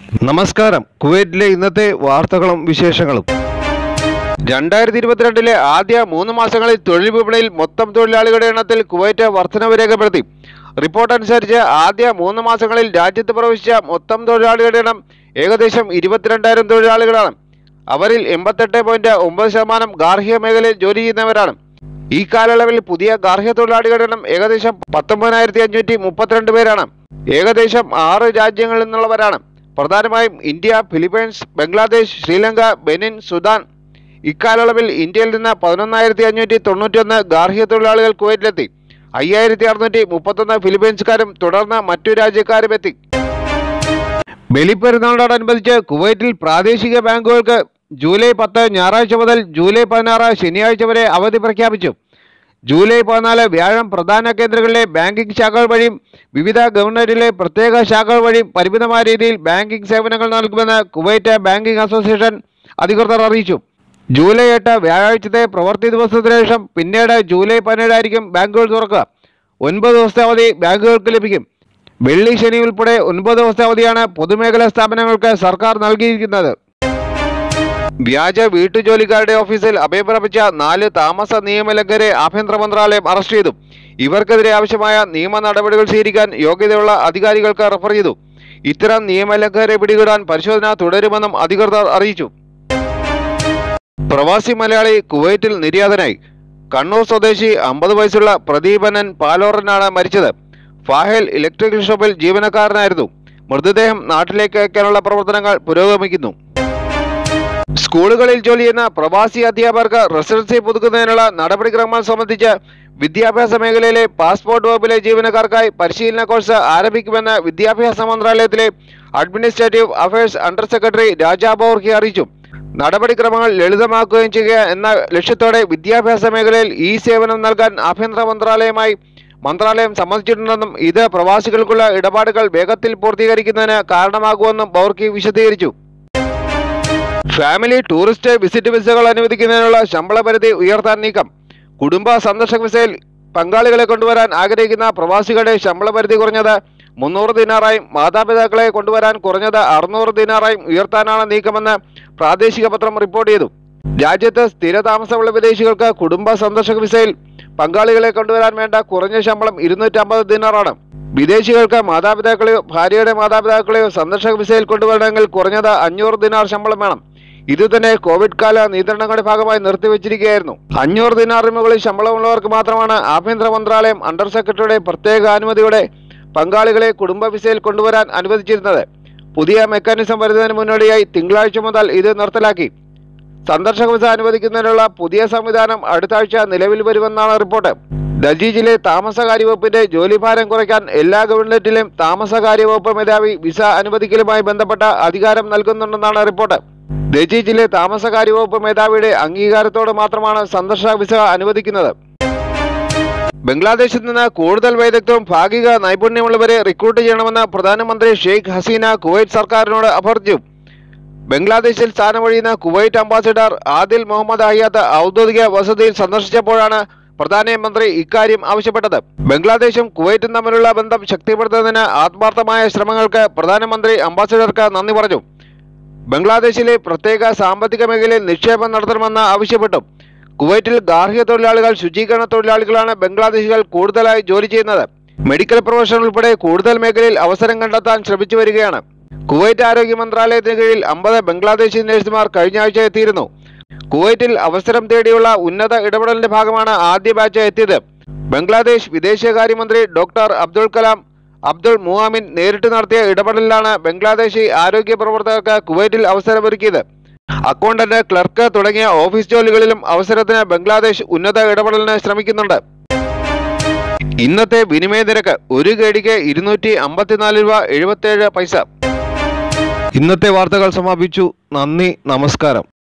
നമസ്കാരം കുവൈറ്റിലെ ഇന്നത്തെ വാർത്തകളും വിശേഷങ്ങളും രണ്ടായിരത്തി ഇരുപത്തിരണ്ടിലെ ആദ്യ മൂന്ന് മാസങ്ങളിൽ തൊഴിൽ വിപണിയിൽ മൊത്തം തൊഴിലാളികളുടെ എണ്ണത്തിൽ കുവൈറ്റ് വർധനവ് രേഖപ്പെടുത്തി റിപ്പോർട്ട് അനുസരിച്ച് ആദ്യ മൂന്ന് മാസങ്ങളിൽ രാജ്യത്ത് പ്രവേശിച്ച മൊത്തം തൊഴിലാളികളുടെ എണ്ണം ഏകദേശം ഇരുപത്തിരണ്ടായിരം തൊഴിലാളികളാണ് അവരിൽ എൺപത്തെട്ട് പോയിന്റ് ഒമ്പത് ശതമാനം ഗാർഹിക മേഖലയിൽ ജോലി ചെയ്യുന്നവരാണ് ഈ കാലയളവിൽ പുതിയ ഗാർഹിക തൊഴിലാളികളുടെ എണ്ണം ഏകദേശം പത്തൊമ്പതിനായിരത്തി അഞ്ഞൂറ്റി മുപ്പത്തിരണ്ട് പേരാണ് ഏകദേശം ആറ് രാജ്യങ്ങളിൽ നിന്നുള്ളവരാണ് പ്രധാനമായും India Philippines Bangladesh Sri Lanka Benin Sudan ഇക്കാലയളവിൽ ഇന്ത്യയിൽ നിന്ന് പതിനൊന്നായിരത്തി അഞ്ഞൂറ്റി തൊണ്ണൂറ്റിയൊന്ന് ഗാർഹിക തൊഴിലാളികൾ കുവൈറ്റിലെത്തി അയ്യായിരത്തി അറുന്നൂറ്റി മുപ്പത്തൊന്ന് ഫിലിപ്പൈൻസുകാരും തുടർന്ന് മറ്റു രാജ്യക്കാരും എത്തി ബലിപ്പെരുന്നാളിനോടനുബന്ധിച്ച് കുവൈറ്റിൽ പ്രാദേശിക ബാങ്കുകൾക്ക് ജൂലൈ പത്ത് ഞായറാഴ്ച മുതൽ ജൂലൈ പതിനാറ് ശനിയാഴ്ച വരെ അവധി പ്രഖ്യാപിച്ചു ജൂലൈ പതിനാല് വ്യാഴം പ്രധാന കേന്ദ്രങ്ങളിലെ ബാങ്കിംഗ് ശാഖകൾ വഴിയും വിവിധ ഗവൺമെന്റിലെ പ്രത്യേക ശാഖകൾ വഴിയും പരിമിതമായ രീതിയിൽ ബാങ്കിംഗ് സേവനങ്ങൾ നൽകുമെന്ന് കുവൈറ്റ് ബാങ്കിംഗ് അസോസിയേഷൻ അധികൃതർ അറിയിച്ചു ജൂലൈ എട്ട് വ്യാഴാഴ്ചത്തെ പ്രവൃത്തി ദിവസത്തിന് ശേഷം പിന്നീട് ജൂലൈ പതിനേഴായിരിക്കും ബാങ്കുകൾ തുറക്കുക ഒൻപത് ദിവസത്തെ അവധി ബാങ്കുകൾക്ക് ലഭിക്കും വെള്ളി ശനി ഉൾപ്പെടെ ഒൻപത് ദിവസത്തെ അവധിയാണ് പൊതുമേഖലാ സ്ഥാപനങ്ങൾക്ക് സർക്കാർ നൽകിയിരിക്കുന്നത് വ്യാജ വീട്ടുജോലിക്കാരുടെ ഓഫീസിൽ അഭയപ്രാപിച്ച നാല് താമസ നിയമലംഘരെ ആഭ്യന്തര മന്ത്രാലയം അറസ്റ്റ് ചെയ്തു ഇവർക്കെതിരെ ആവശ്യമായ നിയമ നടപടികൾ സ്വീകരിക്കാൻ യോഗ്യതയുള്ള അധികാരികൾക്ക് റഫർ ചെയ്തു ഇത്തരം നിയമലംഘകരെ പിടികൂടാൻ പരിശോധന തുടരുമെന്നും അധികൃതർ അറിയിച്ചു പ്രവാസി മലയാളി കുവൈറ്റിൽ നിര്യാതനായി കണ്ണൂർ സ്വദേശി അമ്പത് വയസ്സുള്ള പ്രദീപനൻ പാലോറനാണ് മരിച്ചത് ഫാഹേൽ ഇലക്ട്രിക്കൽ ഷോപ്പിൽ ജീവനക്കാരനായിരുന്നു മൃതദേഹം നാട്ടിലേക്ക് അയക്കാനുള്ള പ്രവർത്തനങ്ങൾ പുരോഗമിക്കുന്നു സ്കൂളുകളിൽ ജോലി ചെയ്യുന്ന പ്രവാസി അധ്യാപകർക്ക് റെസിഡൻസി പുതുക്കുന്നതിനുള്ള നടപടിക്രമങ്ങൾ സംബന്ധിച്ച് വിദ്യാഭ്യാസ മേഖലയിലെ പാസ്പോർട്ട് വകുപ്പിലെ ജീവനക്കാർക്കായി പരിശീലന കോഴ്സ് ആരംഭിക്കുമെന്ന് വിദ്യാഭ്യാസ മന്ത്രാലയത്തിലെ administrative affairs under secretary Raja Borhi അറിയിച്ചു നടപടിക്രമങ്ങൾ ലളിതമാക്കുകയും ചെയ്യുക എന്ന ലക്ഷ്യത്തോടെ വിദ്യാഭ്യാസ മേഖലയിൽ ഈ സേവനം നൽകാൻ ആഭ്യന്തര മന്ത്രാലയമായി മന്ത്രാലയം സമ്മതിച്ചിട്ടുണ്ടെന്നും ഇത് പ്രവാസികൾക്കുള്ള ഇടപാടുകൾ വേഗത്തിൽ പൂർത്തീകരിക്കുന്നതിന് കാരണമാകുമെന്നും ബോർക്കി വിശദീകരിച്ചു ഫാമിലി ടൂറിസ്റ്റ് വിസിറ്റ് വിസകൾ അനുവദിക്കുന്നതിനുള്ള ശമ്പള പരിധി ഉയർത്താൻ നീക്കം കുടുംബ സന്ദർശക വിസയിൽ പങ്കാളികളെ കൊണ്ടുവരാൻ ആഗ്രഹിക്കുന്ന പ്രവാസികളുടെ ശമ്പള പരിധി കുറഞ്ഞത് മുന്നൂറ് ദിനാറായും മാതാപിതാക്കളെ കൊണ്ടുവരാൻ കുറഞ്ഞത് അറുന്നൂറ് ദിനാറായും ഉയർത്താനാണ് നീക്കമെന്ന് പ്രാദേശിക പത്രം റിപ്പോർട്ട് ചെയ്തു രാജ്യത്ത് സ്ഥിരതാമസമുള്ള വിദേശികൾക്ക് കുടുംബ സന്ദർശക വിസയിൽ പങ്കാളികളെ കൊണ്ടുവരാൻ വേണ്ട കുറഞ്ഞ ശമ്പളം ഇരുന്നൂറ്റമ്പത് ദിനാറാണ് വിദേശികൾക്ക് മാതാപിതാക്കളെയോ ഭാര്യയുടെ മാതാപിതാക്കളെയോ സന്ദർശക വിസയിൽ കൊണ്ടുവരണമെങ്കിൽ കുറഞ്ഞത് അഞ്ഞൂറ് ദിനാർ ശമ്പളം വേണം ഇത് തന്നെ കോവിഡ് കാല നിയന്ത്രണങ്ങളുടെ ഭാഗമായി നിർത്തിവെച്ചിരിക്കുകയായിരുന്നു അഞ്ഞൂറ് ദിനാറിന് മുകളിൽ ശമ്പളമുള്ളവർക്ക് മാത്രമാണ് ആഭ്യന്തര മന്ത്രാലയം അണ്ടർ സെക്രട്ടറിയുടെ പ്രത്യേക അനുമതിയോടെ പങ്കാളികളെ കുടുംബ വിസയിൽ കൊണ്ടുവരാൻ അനുവദിച്ചിരുന്നത് പുതിയ മെക്കാനിസം വരുന്നതിന് മുന്നോടിയായി തിങ്കളാഴ്ച മുതൽ ഇത് നിർത്തലാക്കി സന്ദർശക വിസ അനുവദിക്കുന്നതിനുള്ള പുതിയ സംവിധാനം അടുത്ത ആഴ്ച നിലവിൽ വരുമെന്നാണ് റിപ്പോർട്ട് ഡൽഹിയിലെ താമസകാര്യ വകുപ്പിന്റെ ജോലിഭാരം കുറയ്ക്കാൻ എല്ലാ ഗവൺമെന്റിലും താമസകാര്യ വകുപ്പ് മേധാവി വിസ അനുവദിക്കലുമായി ബന്ധപ്പെട്ട അധികാരം നൽകുന്നുണ്ടെന്നാണ് റിപ്പോർട്ട് ഡൽഹിയിലെ താമസകാര്യ വകുപ്പ് മേധാവിയുടെ അംഗീകാരത്തോടെ മാത്രമാണ് സന്ദർശക വിസ അനുവദിക്കുന്നത് ബംഗ്ലാദേശിൽ നിന്ന് കൂടുതൽ വൈദഗ്ധ്യവും ഭാഗിക നൈപുണ്യമുള്ളവരെ റിക്രൂട്ട് ചെയ്യണമെന്ന് പ്രധാനമന്ത്രി ഷെയ്ഖ് ഹസീന കുവൈറ്റ് സർക്കാരിനോട് അഭ്യർത്ഥിച്ചു ബംഗ്ലാദേശിൽ സ്ഥാനമൊഴിയുന്ന കുവൈറ്റ് അംബാസിഡർ ആദിൽ മുഹമ്മദ് അയ്യാത്ത് ഔദ്യോഗിക വസതിയിൽ സന്ദർശിച്ചപ്പോഴാണ് പ്രധാനമന്ത്രി ഇക്കാര്യം ആവശ്യപ്പെട്ടത് ബംഗ്ലാദേശും കുവൈറ്റും തമ്മിലുള്ള ബന്ധം ശക്തിപ്പെടുത്തുന്നതിന് ആത്മാർത്ഥമായ ശ്രമങ്ങൾക്ക് പ്രധാനമന്ത്രി അംബാസിഡർക്ക് നന്ദി പറഞ്ഞു ബംഗ്ലാദേശിലെ പ്രത്യേക സാമ്പത്തിക മേഖലയിൽ നിക്ഷേപം നടത്തണമെന്ന് ആവശ്യപ്പെട്ടു കുവൈറ്റിൽ ഗാർഹിക തൊഴിലാളികൾ ശുചീകരണ തൊഴിലാളികളാണ് ബംഗ്ലാദേശികൾ കൂടുതലായി ജോലി ചെയ്യുന്നത് മെഡിക്കൽ പ്രൊഫഷൻ ഉൾപ്പെടെ കൂടുതൽ മേഖലയിൽ അവസരം കണ്ടെത്താൻ ശ്രമിച്ചു വരികയാണ് കുവൈറ്റ് ആരോഗ്യ മന്ത്രാലയത്തിന് കീഴിൽ അമ്പത് ബംഗ്ലാദേശി നഴ്സുമാർ കഴിഞ്ഞ ആഴ്ച എത്തിയിരുന്നു കുവൈറ്റിൽ അവസരം തേടിയുള്ള ഉന്നത ഇടപെടലിന്റെ ഭാഗമാണ് ആദ്യ ബാച്ച് എത്തിയത് ബംഗ്ലാദേശ് വിദേശകാര്യമന്ത്രി ഡോക്ടർ അബ്ദുൾ കലാം അബ്ദുൾ മുഹാമിൻ നേരിട്ട് നടത്തിയ ഇടപെടലിലാണ് ബംഗ്ലാദേശി ആരോഗ്യ പ്രവർത്തകർക്ക് കുവൈറ്റിൽ അവസരമൊരുക്കിയത് അക്കൗണ്ടന്റ് ക്ലർക്ക് തുടങ്ങിയ ഓഫീസ് ജോലികളിലും അവസരത്തിന് ബംഗ്ലാദേശ് ഉന്നത ഇടപെടലിന് ശ്രമിക്കുന്നുണ്ട് ഇന്നത്തെ വിനിമയ നിരക്ക് ഒരു കേടിക്ക് ഇരുന്നൂറ്റി അമ്പത്തിനാല് രൂപ എഴുപത്തേഴ് പൈസ ഇന്നത്തെ വാർത്തകൾ സമാപിച്ചു നന്ദി നമസ്കാരം